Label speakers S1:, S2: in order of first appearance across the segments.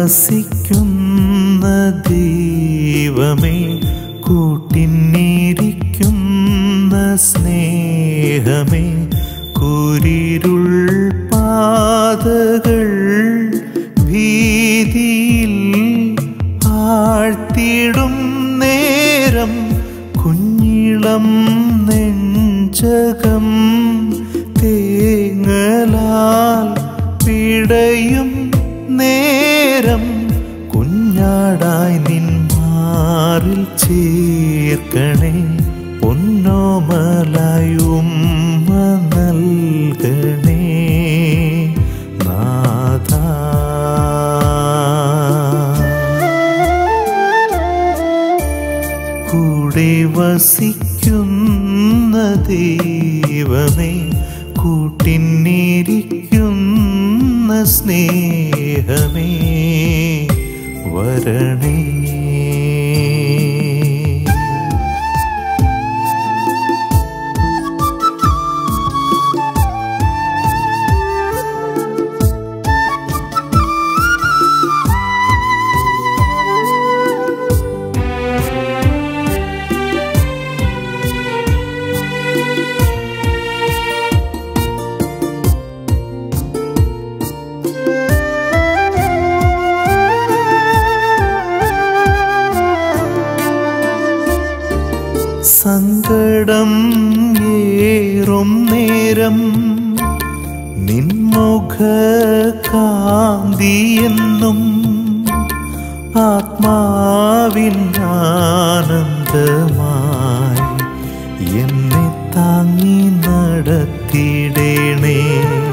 S1: വസിക്കുന്ന ദൈവമേ കൂട്ടിന്നിരിക്കുന്ന സ്നേഹമേ കുരിരുൾ പാതകൾ ഭീതിയിൽ ആഴ്ത്തിടും നേരം കുഞ്ഞിളം നെഞ്ചകം തേങ്ങലാൽ പിടയും നേരം കുഞ്ഞാടായി നിൻ മാറിൽ ചേർക്കണേ പൊന്നോമലായും നൽകണേ നാഥ കൂടെ വസിക്കുന്ന ദൈവമേ കൂട്ടിന്നിരിക്കുന്ന സ്നേഹമേ വരണേ സങ്കടം ഏറും നേരം നിൻമുഖ കാന്തിയെന്നും ആത്മാവിൻ ആനന്ദമായി എന്നെ താങ്ങി നടത്തിടേണേ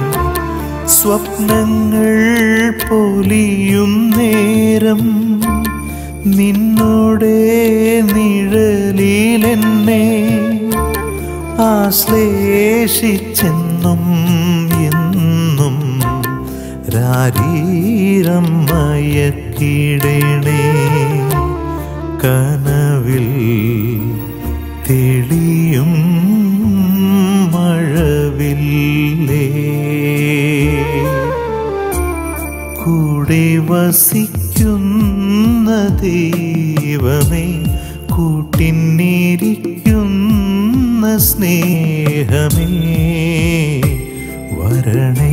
S1: സ്വപ്നങ്ങൾ പൊലിയും നേരം നിന്നോടെ നിഴലിലെന്നെ ആശ്ലേഷിച്ചെന്നും എന്നും രാരീരം മയക്കിടണേ കനവിൽ തെളിയും മഴവില്ലേ കൂടെ വസിക്കുന്ന ദൈവമേ കൂട്ടിന്നിരിക്കുന്ന സ്നേഹമേ വരണേ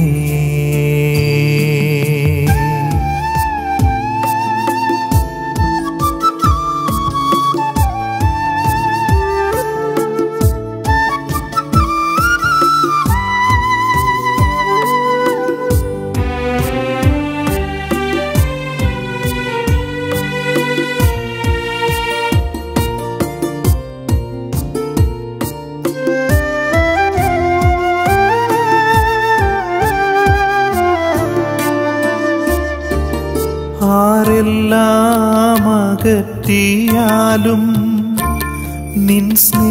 S1: ആരെല്ലാം അകറ്റിയാലും നിൻ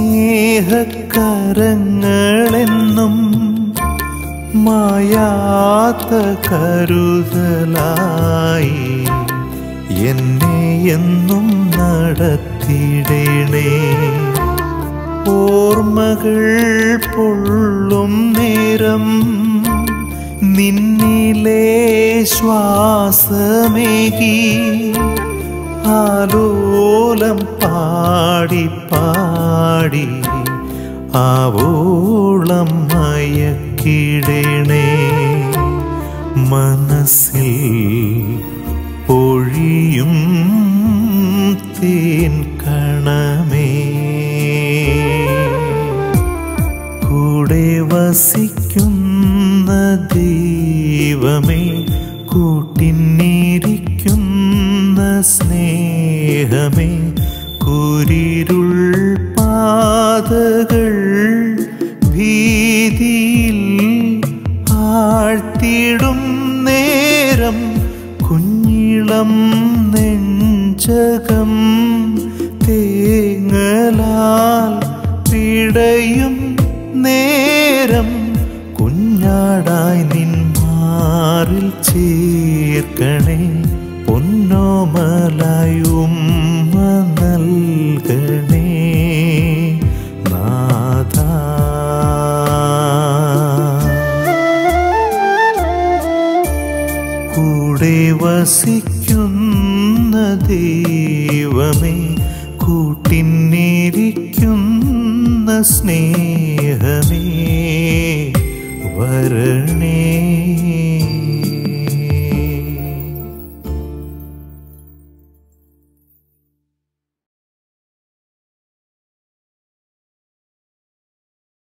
S1: സ്നേഹക്കരങ്ങളെന്നും മായാത്ത കരുതലായി എന്നെ എന്നും നടത്തിടണേ ഓർമ്മകൾ പൊള്ളും നേരം നിന്നിലെ ശ്വാസമേകി ആലോലം പാടി പാടി ആവോളം മയക്കിടണേ മനസ്സിൽ പൊഴിയും തേൻ കണമേ കൂടെ വസിക്കുന്ന ദൈവമേ കൂട്ടിന്നിരിക്കുന്ന സ്നേഹമേ കുരിരുൾ പാതകൾ ഭീതിയിൽ ആഴ്ത്തിടും നേരം കുഞ്ഞിളം നെഞ്ചകം തേങ്ങലാൽ പിടയും നേരം കുഞ്ഞാടായി നിൻ മാറിൽ ചേർക്കണേ പൊന്നോമലായും നൽകണേ നാഥ കൂടെ വസിക്കുന്ന ദൈവമേ കൂട്ടിന്നിരിക്കുന്ന സ്നേഹമേ